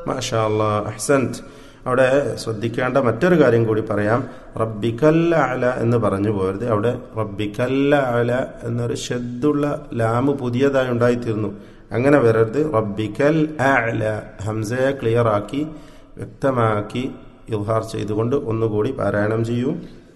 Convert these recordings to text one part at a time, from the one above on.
മാഷാ അല്ലാ അഹ്സൻറ്റ് അവിടെ ശ്രദ്ധിക്കേണ്ട മറ്റൊരു കാര്യം കൂടി പറയാം റബ്ബിക്കല്ല അല എന്ന് പറഞ്ഞു പോരുത് അവിടെ റബ്ബിക്കല്ല അല എന്നൊരു ഷെദ്ദുള്ള ലാമ് പുതിയതായി ഉണ്ടായിത്തീർന്നു അങ്ങനെ വരരുത് റബ്ബിക്കൽ അല ഹംസയെ ക്ലിയർ ആക്കി വ്യക്തമാക്കി ഇൽഹാർ ചെയ്തുകൊണ്ട് ഒന്നുകൂടി പാരായണം ചെയ്യൂ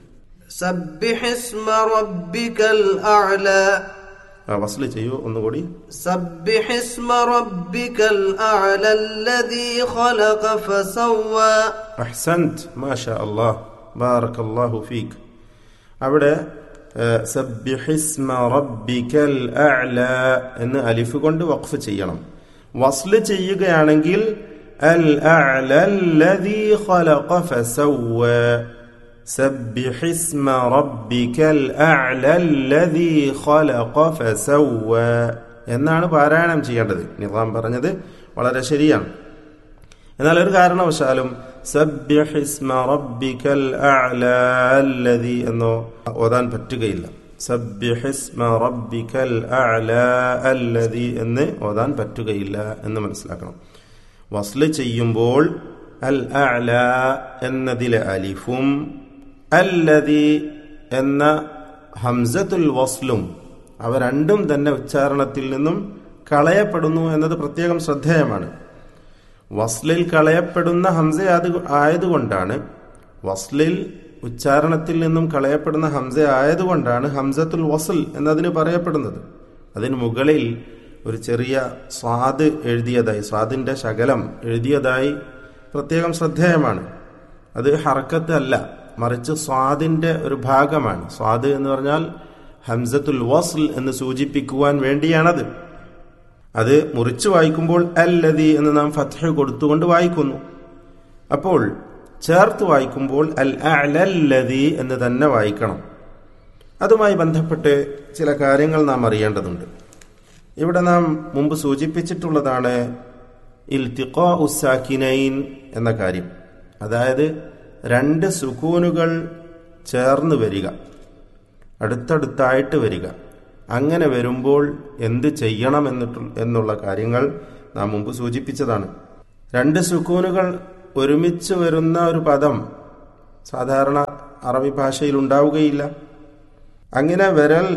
سبح اسم ربك الأعلى ആ, വസ്ല് ചെയ്യൂ ഒന്നുകൂടി سبح اسم ربك الأعلى الذي خلق فسوى അഹ്സൻത് മാഷാ അല്ലാഹ് ബാറക്കല്ലാഹു ഫീക്ക് അവിടെ ഏഹ്, സബ്ബിഹിസ്മ റബ്ബിക്കൽ അഅ്ല എന്ന് അലിഫ് കൊണ്ട് വഖഫ് ചെയ്യണം വസ്ല് ചെയ്യുകയാണെങ്കിൽ അൽ അഅ്ല അല്ലദീ ഖലഖ ഫസവ്വ സബ്ബിഹിസ്മ റബ്ബിക്കൽ അഅ്ല അല്ലദീ ഖലഖ ഫസവ്വ എന്നാണ് പാരായണം ചെയ്യേണ്ടത് നിസാം പറഞ്ഞത് വളരെ ശരിയാണ് എന്നാൽ ഒരു കാരണവശാലും സബ്യഹിസ്മ റബ്ബിക്കൽ അഅ്ല അല്ലദി എന്നോ ഓതാൻ പറ്റുകയില്ല സബ്യഹിസ്മ റബ്ബിക്കൽ അഅ്ല അല്ലദി എന്ന് ഓതാൻ പറ്റുകയില്ല എന്ന് മനസ്സിലാക്കണം വസ്ല് ചെയ്യുമ്പോൾ അൽ അഅ്ല എന്നതിലെ അലിഫും അല്ലദി എന്ന ഹംസത്തുൽ വസ്ലും അവ രണ്ടും തന്നെ ഉച്ചാരണത്തിൽ നിന്നും കളയപ്പെടുന്നു എന്നത് പ്രത്യേകം ശ്രദ്ധേയമാണ് വസ്ലിൽ കളയപ്പെടുന്ന ഹംസ ആയത് ആയതുകൊണ്ടാണ് വസ്ലിൽ ഉച്ചാരണത്തിൽ നിന്നും കളയപ്പെടുന്ന ഹംസ ആയതുകൊണ്ടാണ് ഹംസത്തുൽ വസ്ൽ എന്നതിന് പറയപ്പെടുന്നത് അതിന് മുകളിൽ ഒരു ചെറിയ സ്വാദ് എഴുതിയതായി സ്വാദിന്റെ ശകലം എഴുതിയതായി പ്രത്യേകം ശ്രദ്ധേയമാണ് അത് ഹറക്കത്ത് അല്ല മറിച്ച് സ്വാദിന്റെ ഒരു ഭാഗമാണ് സ്വാദ് എന്ന് പറഞ്ഞാൽ ഹംസത്തുൽ വസ്ൽ എന്ന് സൂചിപ്പിക്കുവാൻ വേണ്ടിയാണത് അത് മുറിച്ചു വായിക്കുമ്പോൾ അല്ലതി എന്ന് നാം ഫത്ഹ കൊടുത്തുകൊണ്ട് വായിക്കുന്നു അപ്പോൾ ചേർത്ത് വായിക്കുമ്പോൾ അൽ അലല്ലതി എന്ന് തന്നെ വായിക്കണം അതുമായി ബന്ധപ്പെട്ട് ചില കാര്യങ്ങൾ നാം അറിയേണ്ടതുണ്ട് ഇവിടെ നാം മുമ്പ് സൂചിപ്പിച്ചിട്ടുള്ളതാണ് ഇൽത്തിഖാ ഉസാക്കിനൈൻ എന്ന കാര്യം അതായത് രണ്ട് സുക്കൂനുകൾ ചേർന്ന് വരിക അടുത്തടുത്തായിട്ട് വരിക അങ്ങനെ വരുമ്പോൾ എന്ത് ചെയ്യണം എന്നിട്ടു എന്നുള്ള കാര്യങ്ങൾ നാം മുമ്പ് സൂചിപ്പിച്ചതാണ് രണ്ട് സുക്കൂനുകൾ ഒരുമിച്ച് വരുന്ന ഒരു പദം സാധാരണ അറബി ഭാഷയിൽ ഉണ്ടാവുകയില്ല അങ്ങനെ വരൽ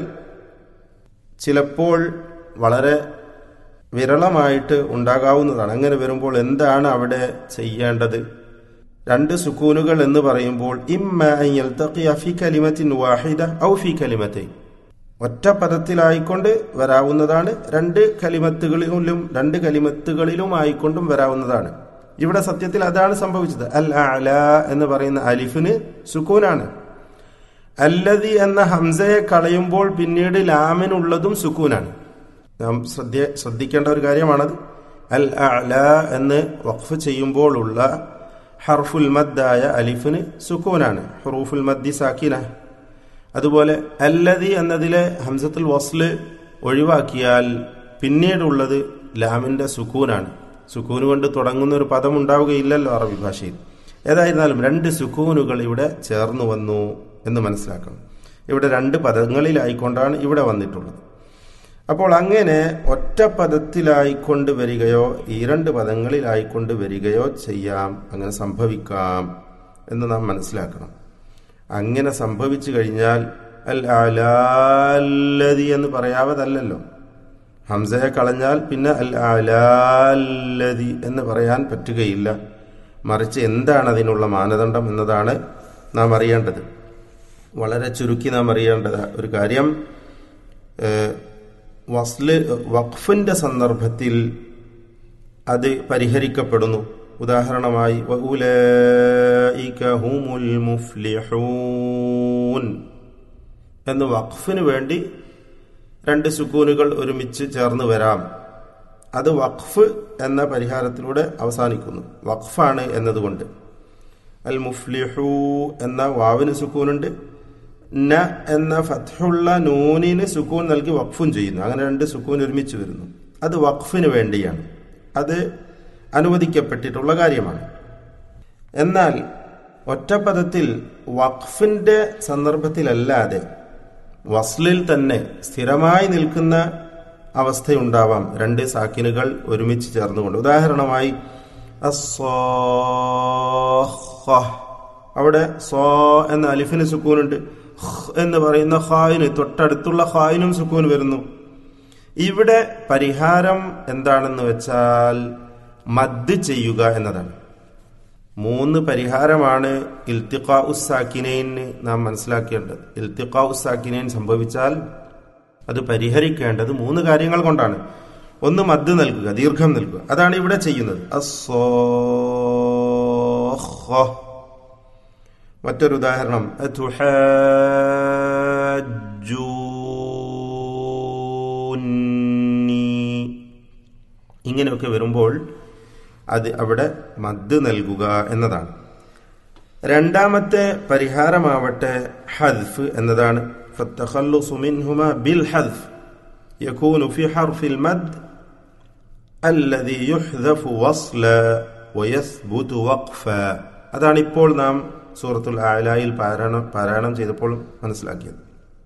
ചിലപ്പോൾ വളരെ വിരളമായിട്ട് ഉണ്ടാകാവുന്നതാണ് അങ്ങനെ വരുമ്പോൾ എന്താണ് അവിടെ ചെയ്യേണ്ടത് രണ്ട് സുക്കൂനുകൾ എന്ന് പറയുമ്പോൾ ഇമ്മ അൻ യൽതഖിയ ഫി കലിമത്തിൻ വാഹിദ ഔ ഫി കലിമത്തൈൻ ഒറ്റ പദത്തിലായിക്കൊണ്ട് വരാവുന്നതാണ് രണ്ട് കലിമത്തുകളിലും രണ്ട് കലിമത്തുകളിലും ആയിക്കൊണ്ടും വരാവുന്നതാണ് ഇവിടെ സത്യത്തിൽ അതാണ് സംഭവിച്ചത് അൽ അല എന്ന് പറയുന്ന അലിഫിന് സുക്കൂനാണ് അല്ലതി എന്ന ഹംസയെ കളയുമ്പോൾ പിന്നീട് ലാമിനുള്ളതും സുക്കൂനാണ് നാം ശ്രദ്ധ ശ്രദ്ധിക്കേണ്ട ഒരു കാര്യമാണത് അൽ അല എന്ന് വഖഫ് ചെയ്യുമ്പോഴുള്ള ഹർഫുൽ മദ്ദായ അലിഫിന് സുക്കൂനാണ് ഹുറൂഫുൽ മദ്ദി സാക്കിന അതുപോലെ അല്ലതി എന്നതിലെ ഹംസത്തുൽ വസ്ല് ഒഴിവാക്കിയാൽ പിന്നീടുള്ളത് ലാമിന്റെ സുക്കൂനാണ് സുക്കൂന് കൊണ്ട് തുടങ്ങുന്ന ഒരു പദം ഉണ്ടാവുകയില്ലല്ലോ അറബി ഭാഷയിൽ ഏതായിരുന്നാലും രണ്ട് സുക്കൂനുകൾ ഇവിടെ ചേർന്ന് വന്നു എന്ന് മനസ്സിലാക്കണം ഇവിടെ രണ്ട് പദങ്ങളിലായിക്കൊണ്ടാണ് ഇവിടെ വന്നിട്ടുള്ളത് അപ്പോൾ അങ്ങനെ ഒറ്റ പദത്തിലായിക്കൊണ്ട് വരികയോ ഈ രണ്ട് പദങ്ങളിലായിക്കൊണ്ട് വരികയോ ചെയ്യാം അങ്ങനെ സംഭവിക്കാം എന്ന് നാം മനസ്സിലാക്കണം അങ്ങനെ സംഭവിച്ചു കഴിഞ്ഞാൽ അൽ അലാല്ലതി എന്ന് പറയാവതല്ലല്ലോ ഹംസയെ കളഞ്ഞാൽ പിന്നെ അൽ അലാല്ലതി എന്ന് പറയാൻ പറ്റുകയില്ല മറിച്ച് എന്താണ് അതിനുള്ള മാനദണ്ഡം എന്നതാണ് നാം അറിയേണ്ടത് വളരെ ചുരുക്കി നാം അറിയേണ്ടത് ഒരു കാര്യം ഏഹ്, വസ്ല് വഖഫിന്റെ സന്ദർഭത്തിൽ അത് പരിഹരിക്കപ്പെടുന്നു ഉദാഹരണമായി വഉലൈക ഹുമുൽ മുഫ്ലിഹൂൻ എന്ന് വഖഫിന് വേണ്ടി രണ്ട് സുക്കൂനുകൾ ഒരുമിച്ച് ചേർന്ന് വരാം അത് വഖഫ് എന്ന പരിഹാരത്തിലൂടെ അവസാനിക്കുന്നു വഖഫാണ് എന്നതുകൊണ്ട് അൽ മുഫ്ലിഹു എന്ന വാവിന് സുക്കൂനുണ്ട് ന എന്ന ഫത്ഹുള്ള നൂനിന് സുക്കൂൻ നൽകി വഖഫും ചെയ്യുന്നു അങ്ങനെ രണ്ട് സുക്കൂൻ ഒരുമിച്ച് വരുന്നു അത് വഖഫിന് വേണ്ടിയാണ് അത് അനുവദിക്കപ്പെട്ടിട്ടുള്ള കാര്യമാണ് എന്നാൽ ഒറ്റപ്പദത്തിൽ വഖഫിന്റെ സന്ദർഭത്തിലല്ലാതെ വസ്ലിൽ തന്നെ സ്ഥിരമായി നിൽക്കുന്ന അവസ്ഥയുണ്ടാവാം രണ്ട് സാക്കിനുകൾ ഒരുമിച്ച് ചേർന്നുകൊണ്ട് ഉദാഹരണമായി അസ്സാഖ. അവിടെ സോ എന്ന അലിഫിന് സുക്കൂനുണ്ട് ഖ് എന്ന് പറയുന്ന ഖായിന് തൊട്ടടുത്തുള്ള ഖായിനും സുക്കൂൻ വരുന്നു ഇവിടെ പരിഹാരം എന്താണെന്ന് വെച്ചാൽ മദ് ചെയ്യുക എന്നതാണ് മൂന്ന് പരിഹാരമാണ് ഇൽത്തിഖാ ഉസാക്കിനൈന് നാം മനസ്സിലാക്കേണ്ടത് ഇൽത്തിഖാ ഉസാക്കിനൈൻ സംഭവിച്ചാൽ അത് പരിഹരിക്കേണ്ടത് മൂന്ന് കാര്യങ്ങൾ കൊണ്ടാണ് ഒന്ന് മദ് നൽകുക ദീർഘം നൽകുക അതാണ് ഇവിടെ ചെയ്യുന്നത് അസ്സോഖ. മറ്റൊരു ഉദാഹരണം അതുഹജ്ജൂനി. ഇങ്ങനെയൊക്കെ വരുമ്പോൾ അത് അവിടെ മദ് നൽകുക എന്നതാണ് രണ്ടാമത്തെ പരിഹാരമാവട്ടെ ഹദ്ഫ് എന്നതാണ് فالتخلص منهما بالحذف يكون في حرف المد الذي يحذف وصلا ويثبت وقفا അതാണ് ഇപ്പോൾ നാം സൂറത്തുൽ ആലായിൽ പാരായണം പാരായണം ചെയ്തപ്പോൾ മനസ്സിലാക്കിയത്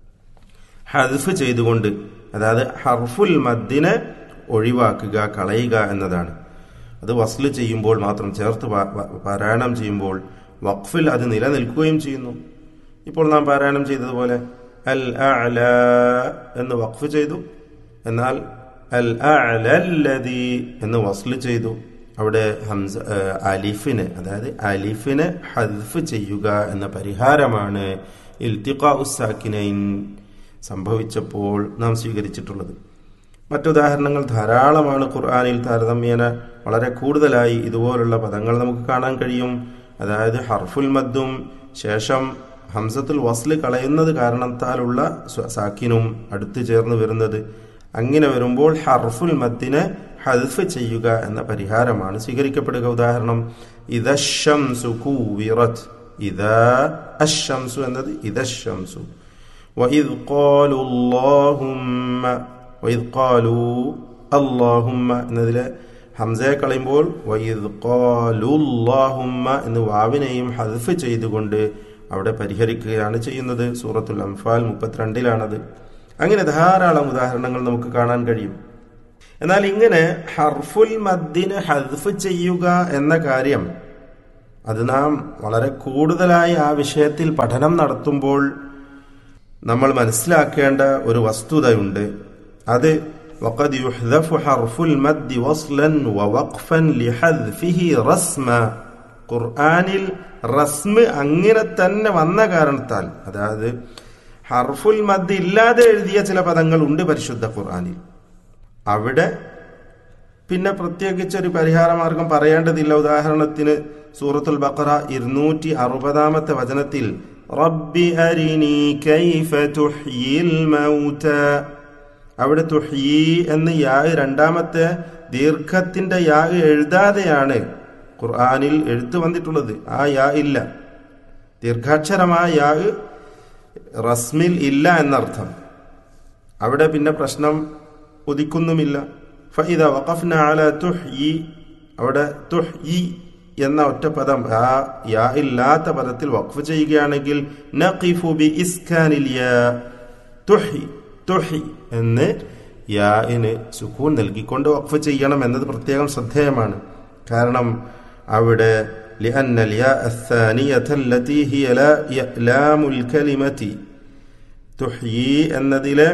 ഹദ്ഫ് ചെയ്തുകൊണ്ട് അതായത് ഹർഫുൽ മദ്ദിനെ ഒഴിവാക്കുക കളയുക എന്നതാണ് അത് വസ്ല് ചെയ്യുമ്പോൾ മാത്രം ചേർത്ത് പാ- പാ- പാരായണം ചെയ്യുമ്പോൾ വഖഫിൽ അത് നിലനിൽക്കുകയും ചെയ്യുന്നു ഇപ്പോൾ നാം പാരായണം ചെയ്തതുപോലെ അൽ അഅല എന്ന് വഖഫ് ചെയ്തു എന്നാൽ അൽ അഅലല്ലദി എന്ന് വസ്ല് ചെയ്തു അവിടെ ഹംസ ഏഹ്, അലിഫിന് അതായത് അലിഫിനെ ഹദ്ഫ് ചെയ്യുക എന്ന പരിഹാരമാണ് ഇൽത്തിഖാ ഉസാക്കിനൈൻ സംഭവിച്ചപ്പോൾ നാം സ്വീകരിച്ചിട്ടുള്ളത് മറ്റുദാഹരണങ്ങൾ ധാരാളമാണ് ഖുർആാനിൽ താരതമ്യേന വളരെ കൂടുതലായി ഇതുപോലുള്ള പദങ്ങൾ നമുക്ക് കാണാൻ കഴിയും അതായത് ഹർഫുൽ മദ്ദും ശേഷം ഹംസത്തുൽ വസ്ല് കളയുന്നത് കാരണത്താലുള്ള സ്വ- സാക്കിനും അടുത്ത് ചേർന്ന് വരുന്നത് അങ്ങനെ വരുമ്പോൾ ഹർഫുൽ മദ്ദിനെ ഹദ്ഫ് ചെയ്യുക എന്ന പരിഹാരമാണ് സ്വീകരിക്കപ്പെടുക ഉദാഹരണം ഇദശംസു കൂവിറത്ത് ഇദാ അശംസു എന്നത് ഇദശംസു وإذ قالوا اللهم وإذ قالوا اللهم എന്നതിലെ ഹംസയെ കളയുമ്പോൾ വൈദ് ഖാലുല്ലാഹുമ്മ എന്ന് വാവിനെയും ഹദ്ഫ് ചെയ്തുകൊണ്ട് അവിടെ പരിഹരിക്കുകയാണ് ചെയ്യുന്നത് സൂറത്തുൽ അംഫാൽ മുപ്പത്തിരണ്ടിലാണത് അങ്ങനെ ധാരാളം ഉദാഹരണങ്ങൾ നമുക്ക് കാണാൻ കഴിയും എന്നാൽ ഇങ്ങനെ ഹർഫുൽ മദ്ദിന് ഹദ്ഫ് ചെയ്യുക എന്ന കാര്യം അത് നാം വളരെ കൂടുതലായി ആ വിഷയത്തിൽ പഠനം നടത്തുമ്പോൾ നമ്മൾ മനസ്സിലാക്കേണ്ട ഒരു വസ്തുതയുണ്ട് അത് وقد يحذف حرف المد وصلا ووقفا لحذفه رسما ഖുർആനിൽ റസ്മ് അങ്ങനെ തന്നെ വന്ന കാരണത്താൽ അതായത് ഹർഫുൽ മദ് ഇല്ലാതെ എഴുതിയ ചില പദങ്ങൾ ഉണ്ട് പരിശുദ്ധ ഖുർആനിൽ അവിടെ പിന്നെ പ്രത്യേകിച്ച് ഒരു പരിഹാര മാർഗം പറയേണ്ടതില്ല ഉദാഹരണത്തിന് സൂറത്തുൽ ബഖറ ഇരുന്നൂറ്റി അറുപതാമത്തെ വചനത്തിൽ റബ്ബി അരിനി കൈഫ തുഹ്യിൽ മൗത അവിടെ തുഹ്യി എന്ന് യാ രണ്ടാമത്തെ ദീർഘത്തിന്റെ യാ എഴുതാതെയാണ് ഖുർആനിൽ എഴുത്ത് വന്നിട്ടുള്ളത് ആ യാ ഇല്ല ദീർഘാക്ഷരമായ യാ റസ്മിൽ ഇല്ല എന്നർത്ഥം അവിടെ പിന്നെ പ്രശ്നം ഉദിക്കുന്നുമില്ല ഫഇദ വഖഫ്ന അല തുഹ്യി അവിടെ തുഹ്യി എന്ന ഒറ്റ പദം ആ യാ ഇല്ലാത്ത പദത്തിൽ വഖഫ് ചെയ്യുകയാണെങ്കിൽ നഖിഫു ബി ഇസ്കാനിൽ യാ തുഹി തുഹി എന്ന് യാഇന് സുക്കൂൻ നൽകിക്കൊണ്ട് വഖഫ് ചെയ്യണം എന്നത് പ്രത്യേകം ശ്രദ്ധേയമാണ് കാരണം അവിടെ لأن الياء الثانية التي هي لا لام الكلمة തുഹ്യി എന്നതിലെ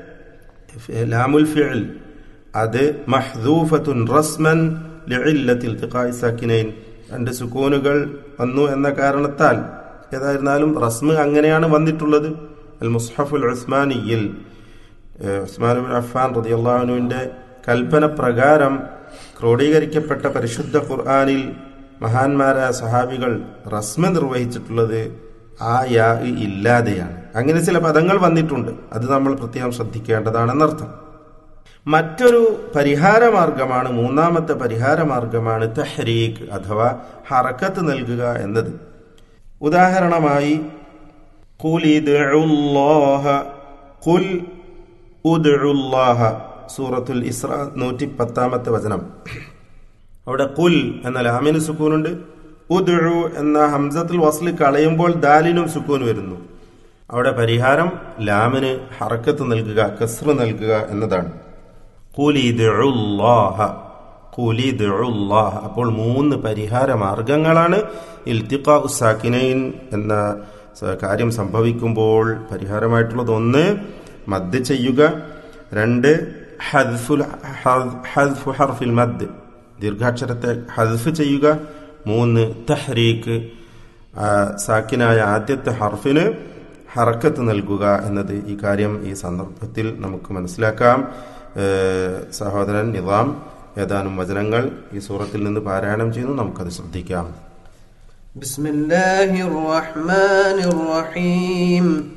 ലാമുൽ ഫിഅൽ അത് മഹ്ദൂഫത്തുൻ റസ്മൻ ലിഇല്ലത്തിൽ ഇൽതിഖാഇ സാക്കിനൈൻ രണ്ട് സുക്കൂനുകൾ വന്നു എന്ന കാരണത്താൽ ഏതായിരുന്നാലും റസ്മ് അങ്ങനെയാണ് വന്നിട്ടുള്ളത് അൽ മുസ്ഹഫുൽ ഉസ്മാനിയിൽ ഏഹ്, ഉസ്മാൻ ബിൻ അഫ്ഫാൻ റളിയല്ലാഹുവിന്റെ കൽപ്പന പ്രകാരം ക്രോഡീകരിക്കപ്പെട്ട പരിശുദ്ധ ഖുർആനിൽ മഹാന്മാരായ സഹാബികൾ റസ്മ നിർവഹിച്ചിട്ടുള്ളത് ആ യാ ഇല്ലാതെയാണ് അങ്ങനെ ചില പദങ്ങൾ വന്നിട്ടുണ്ട് അത് നമ്മൾ പ്രത്യേകം ശ്രദ്ധിക്കേണ്ടതാണെന്നർത്ഥം മറ്റൊരു പരിഹാര മാർഗമാണ് മൂന്നാമത്തെ പരിഹാര മാർഗമാണ് തഹ്രീഖ് അഥവാ ഹറക്കത്ത് നൽകുക എന്നത് ഉദാഹരണമായി ഖുൽ ഇദ്ഉല്ലാഹ ഖുൽ ഉദ്ഉല്ലാഹ സൂറത്തുൽ ഇസ്ര നൂറ്റി പത്താമത്തെ വചനം അവിടെ കുൽ എന്ന ലാമിന് സുക്കൂനുണ്ട് ഉദ്ഉ എന്ന ഹംസത്തുൽ വസ്ല് കളയുമ്പോൾ ദാലിനും സുക്കൂൻ വരുന്നു അവിടെ പരിഹാരം ലാമിന് ഹറക്കത്ത് നൽകുക കസ്റ് നൽകുക എന്നതാണ് ഖുൽ ഇദ്ഉല്ലാഹ കുലിദുല്ലാഹ് അപ്പോൾ മൂന്ന് പരിഹാര മാർഗങ്ങളാണ് ഇൽത്തിഖാ ഉസാക്കിനൈൻ എന്ന സ- കാര്യം സംഭവിക്കുമ്പോൾ പരിഹാരമായിട്ടുള്ളത് ഒന്ന് മദ് ചെയ്യുക രണ്ട് ഹദ്ഫുൽ ഹദ്- ഹദ്ഫു ഹർഫിൽ മദ് ദീർഘാക്ഷരത്തെ ഹദ്ഫ് ചെയ്യുക മൂന്ന് തഹ്രീക്ക് ആ, സാക്കിനായ ആദ്യത്തെ ഹർഫിന് ഹറക്കത്ത് നൽകുക എന്നത് ഈ കാര്യം ഈ സന്ദർഭത്തിൽ നമുക്ക് മനസ്സിലാക്കാം ഏഹ് സഹോദരൻ നിവാം ഏതാനും വചനങ്ങൾ ഈ സൂറത്തിൽ നിന്ന് പാരായണം ചെയ്യുന്നു നമുക്കത് ശ്രദ്ധിക്കാം بسم الله الرحمن الرحيم